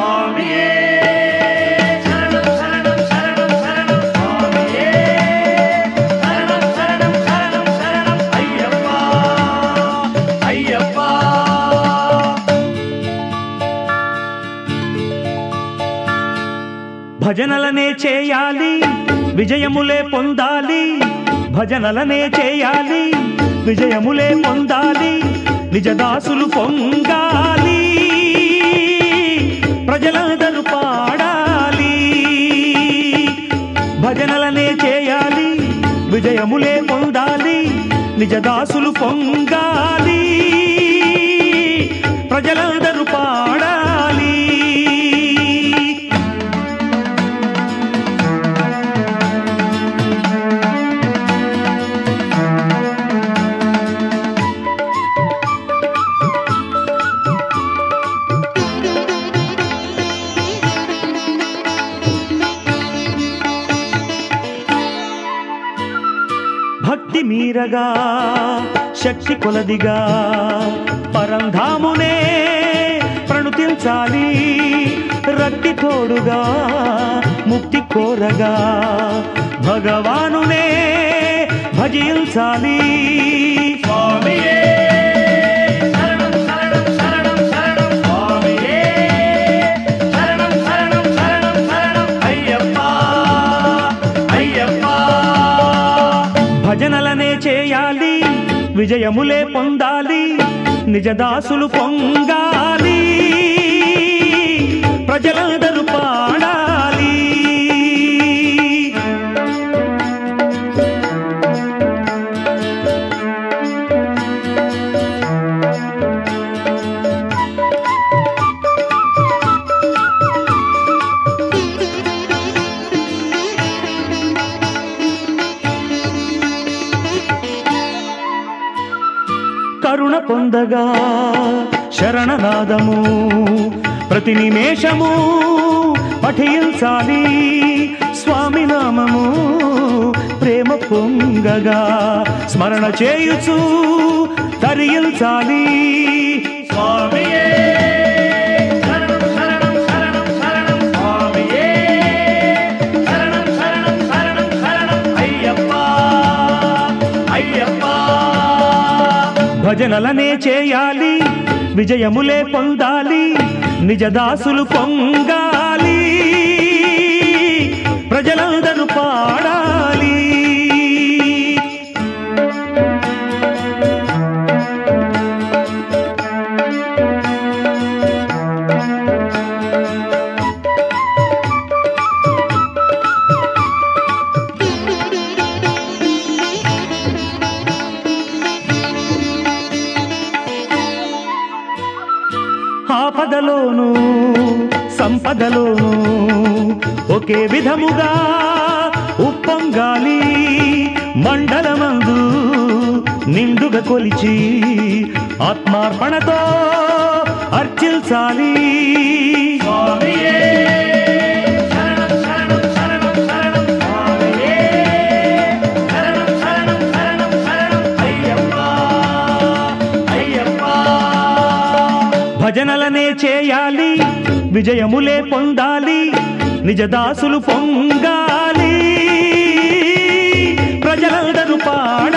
స్వామియే శరణం శరణం శరణం శరణం స్వామియే శరణం శరణం శరణం శరణం అయ్యప్ప అయ్యప్ప భజనలనే చేయాలి విజయములే పొందాలి భజనలనే చేయాలి విజయములే పొందాలి నిజదాసులు పొంగాలి ప్రజలందరూ పాడాలి భజనలనే చేయాలి విజయములే పొందాలి నిజదాసులు పొంగాలి ప్రజలందరూ పాడాలి భక్తి మీరగా శక్తి కొలదిగా పరంధామునే ప్రణుతించాలి రక్తి తోడుగా ముక్తి కోరగా భగవానునే భజించాలి స్వామియే శరణం శరణం శరణం శరణం స్వామియే శరణం శరణం శరణం శరణం అయ్యప్ప అయ్యప్ప భజనలనే చేయాలి విజయములే పొందాలి నిజదాసులు పొంగాలి ప్రజలందరూ పాడాలి కరుణ పొందగా శరణనాదము ప్రతి నిమేషము పఠించాలి స్వామి నామము ప్రేమ పొంగగా స్మరణ చేయుచు తరించాలి స్వామియే శరణం శరణం శరణం శరణం స్వామియే శరణం శరణం శరణం శరణం అయ్యప్ప అయ్యప్ప భజనలనే చేయాలి విజయములే పొందాలి నిజదాసులు పొంగాలి ప్రజలందరూ పాడాలి ఆపదలోను సంపదలోను ఒకే విధముగా ఉప్పొంగాలి మండలమందు నిండుగా కొలిచి ఆత్మార్పణతో అర్చించాలి స్వామియే శరణం శరణం శరణం శరణం స్వామియే శరణం శరణం శరణం శరణం అయ్యప్ప అయ్యప్ప భజనలనే చేయాలి విజయములే పొందాలి నిజదాసులు పొంగాలి ప్రజలందరూ పాడాలి